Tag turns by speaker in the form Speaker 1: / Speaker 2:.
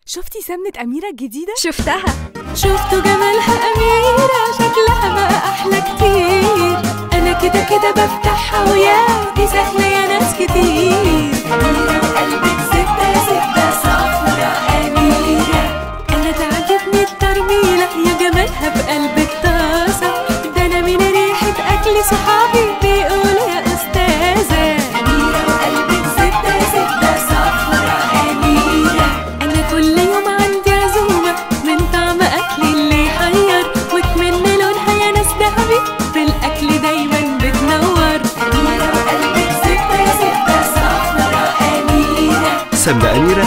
Speaker 1: شفتي سمنة أميرة الجديدة؟
Speaker 2: شفتها
Speaker 1: شفتوا جمالها أميرة شكلها بقى أحلى كتير أنا كده كده بفتحها ويا دي سهلة يا ناس كتير أميرة وقلبك زبدة زبدة صفرا أميرة أنا تعجبني الترميلة يا جمالها بقلبك طاسة ده أنا من ريحة أكل صحابي بيقولوا يا أستاذة أميرة وقلبك زبدة زبدة صفرا أميرة أنا كل يوم عندي عزومة من طعم أكلي اللي يحير وكمان لونها يا ناس دهبي بالأكل دايما بتنور أميرة وقلبك زبدة زبدة صفرا أميرة
Speaker 3: سمنة أميرة